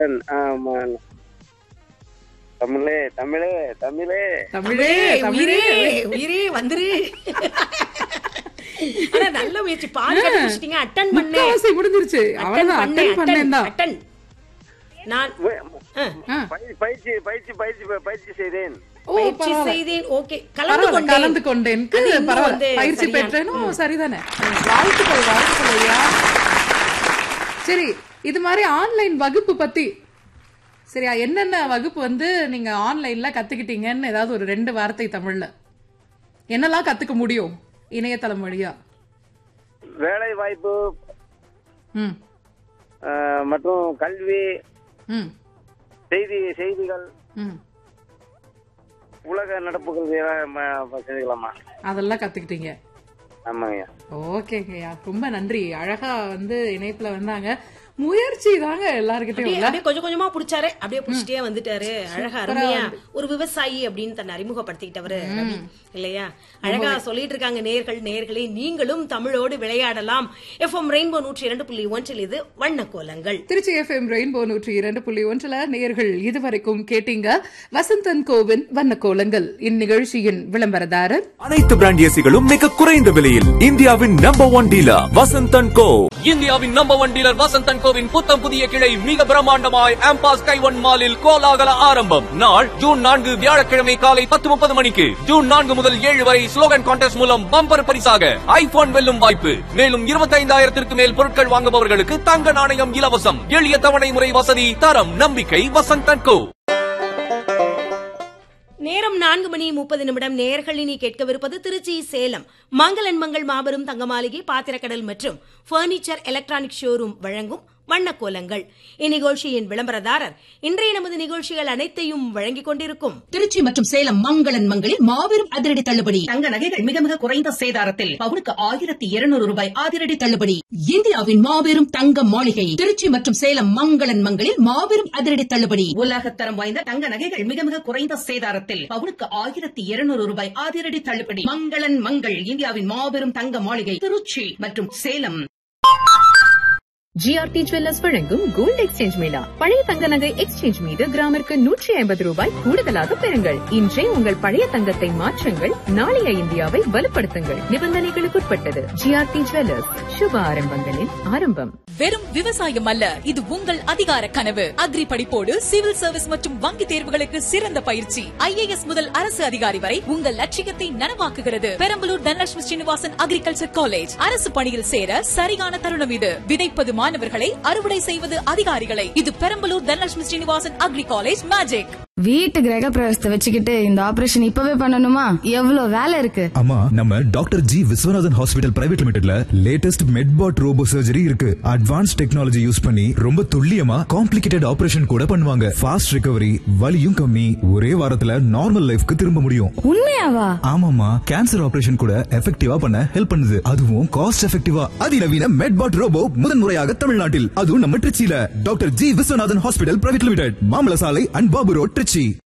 ஆமா தமிழே தமிழே தமிழே தமிழே உயிரே தமிழே உயிரே வந்துரு ஆனா நல்ல முயற்சி பாதி கண்டுபிடிச்சிட்டீங்க அட்டன் பண்ணேன் முக்காவாசி முடிஞ்சிருச்சு அட்டன் அவ்வளவுதான் பண்ணேன் அட்டன் பண்ணேன் தான் அட்டன் நான் வே- ஆ, ஆ. பயிற்சி பயிற்சி பயிற்சி பயிற்சி பயிற்சி செய்தேன் ஓ பயிற்சி பரவாயில்ல செய்தேன் ஓகே கலந்து பரவாயில்ல கொண்டேன் கலந்து கொண்டேன் அது இன்னும் பரவாயில்ல வந்து பயிற்சி சரியான- பெற்றேனும் சரிதானே வாழ்த்துக்கள் வாழ்த்துக்கள் ஐயா சரி இது மாதிரி ஆன்லைன் வகுப்பு பத்தி சரியா என்னென்ன வகுப்பு வந்து நீங்க ஆன்லைன்ல கத்துக்கிட்டீங்கன்னு ஏதாவது ஒரு ரெண்டு வார்த்தை தமிழ்ல என்னெல்லாம் கத்துக்க முடியும் இணையதளம் வழியா வேலை வாய்ப்பு ம் ஆஹ், மற்றும் கல்வி ம் செய்தி செய்திகள் ம் உலக நடப்புகள் இதெல்லாம் ம- செஞ்சுக்கலாமா அதெல்லாம் கத்துக்கிட்டீங்க ஆமாங்க ஓகேங்கய்யா ரொம்ப நன்றி அழகா வந்து இணைப்புல வந்தாங்க முயற்சி தாங்க எல்லாருக்கிட்டையும் அப்படியே இல்ல அப்படியே கொஞ்சம் கொஞ்சமா புடிச்சாரு அப்படியே புடிச்சிட்டே வந்துட்டாரு அழகா அருமையா ஒரு விவசாயி அப்படின்னு தன்னை அறிமுகப்படுத்திக்கிட்டவரு ரவி இல்லையா அழகா சொல்லிட்டு இருக்காங்க நேர்கள் நேர்களே நீங்களும் தமிழோடு விளையாடலாம் எஃப்எம் ரெயின்போ நூற்றி இரண்டு புள்ளி ஒன்றில் இது வண்ண கோலங்கள் திருச்சி எஃப்எம் ரெயின்போ நூற்றி இரண்டு புள்ளி ஒன்றுல நேயர்கள் இதுவரைக்கும் கேட்டீங்க வசந்தன் கோவின் வண்ண கோலங்கள் இந்நிகழ்ச்சியின் விளம்பரதாரர் அனைத்து பிராண்ட் ஏசிகளும் மிக குறைந்த விலையில் இந்தியாவின் number one dealer Vasanthan co இந்தியாவின் நம்பர் ஒன் டீலர் வசந்தன் கோவின் புத்தம் புதிய கிளை மிக பிரம்மாண்டமாய் ஆம்பாஸ் கைவன் மாலில் கோலாகல ஆரம்பம் நாள் ஜூன் நான்கு வியாழக்கிழமை காலை பத்து முப்பது மணிக்கு ஜூன் நான்கு முதல் ஏழு வரை ஸ்லோகன் கான்டெஸ்ட் மூலம் பம்பர் பரிசாக ஐபோன் வெல்லும் வாய்ப்பு மேலும் இருபத்தைந்தாயிரத்திற்கு மேல் பொருட்கள் வாங்குபவர்களுக்கு தங்க நாணயம் இலவசம் எளிய தவணை முறை வசதி தரம் நம்பிக்கை வசந்தன் கோ நேரம் நான்கு மணி முப்பது நிமிடம் நேர்களினி கேட்கவிருப்பது திருச்சி சேலம் மங்களன் மங்கள் மாபெரும் தங்க மாளிகை பாத்திரக்கடல் மற்றும் பர்னிச்சர் எலக்ட்ரானிக் ஷோரூம் வழங்கும் வண்ண கோலங்கள் இந்நிகழ்ச்சியின் விளம்பரதாரர் இன்றைய நமது நிகழ்ச்சிகள் அனைத்தையும் வழங்கிக் கொண்டிருக்கும் திருச்சி மற்றும் சேலம் மங்களன் மங்களில் மாபெரும் அதிரடி தள்ளுபடி தங்க நகைகள் மிக மிக குறைந்த சேதாரத்தில் பவுனுக்கு ஆயிரத்தி இருநூறு ரூபாய் அதிரடி தள்ளுபடி இந்தியாவின் மாபெரும் தங்க மாளிகை திருச்சி மற்றும் சேலம் மங்களன் மங்களில் மாபெரும் அதிரடி தள்ளுபடி உலகத்தரம் வாய்ந்த தங்க நகைகள் மிக மிக குறைந்த சேதாரத்தில் பவுனுக்கு ஆயிரத்தி இருநூறு ரூபாய் அதிரடி தள்ளுபடி மங்களன் மங்கள் இந்தியாவின் மாபெரும் தங்க மாளிகை திருச்சி மற்றும் சேலம் ஜிஆர்டி ஜுவல்லர்ஸ் வழங்கும் கோல்ட் எக்ஸ்சேஞ்ச் மேளா பழைய தங்க நகை எக்ஸ்சேஞ்ச் மீது கிராமிற்கு நூற்றி ஐம்பது ரூபாய் கூடுதலாக பெறுங்கள் இன்றே உங்கள் பழைய தங்கத்தை மாற்றுங்கள் நாளைய இந்தியாவை வலுப்படுத்துங்கள் நிபந்தனைகளுக்குட்பட்டது ஜிஆர்டி ஜுவல்லர்ஸ் சுப ஆரம்பங்களின் ஆரம்பம் வெறும் விவசாயம் அல்ல இது உங்கள் அதிகார கனவு அக்ரி படிப்போடு சிவில் சர்வீஸ் மற்றும் வங்கி தேர்வுகளுக்கு சிறந்த பயிற்சி ஐஏஎஸ் முதல் அரசு அதிகாரி வரை உங்கள் லட்சியத்தை நனவாக்குகிறது பெரம்பலூர் தனலட்சுமி ஸ்ரீனிவாசன் அக்ரிகல்ச்சர் காலேஜ் அரசு பணியில் சேர சரியான தருணம் இது விதைப்பது மாணவர்களை அறுவடை செய்வது அதிகாரிகளை இது Perambalur Dhanalakshmi Srinivasan agri college magic வீட்டு கிரக பிரவேசத்தை வச்சுக்கிட்டு இந்த ஆபரேஷன் இப்பவே பண்ணணுமா எவ்வளவு வேலை இருக்கு ஆமா நம்ம doctor G Viswanathan hospital private லிமிடெட்ல லேட்டஸ்ட் மெட்பாட் ரோபோ சர்ஜரி இருக்கு அட்வான்ஸ் டெக்னாலஜி யூஸ் பண்ணி ரொம்ப துல்லியமா காம்ப்ளிகேட்டட் ஆபரேஷன் கூட பண்ணுவாங்க ஃபாஸ்ட் ரிகவரி வலியும் கம்மி ஒரே வாரத்துல நார்மல் லைஃப்க்கு திரும்ப முடியும் உண்மையாவா ஆமாமா கேன்சர் ஆபரேஷன் கூட எஃபெக்டிவா பண்ண ஹெல்ப் பண்ணுது அதுவும் காஸ்ட் எஃபெக்டிவா அதிநவீன மெட்பாட் ரோபோ முதன்முறையாக தமிழ்நாட்டில் அதுவும் நம்ம திருச்சியில doctor G Viswanathan hospital private limited மாமல சாலை அண்ட் பாபு ரோட் திருச்சி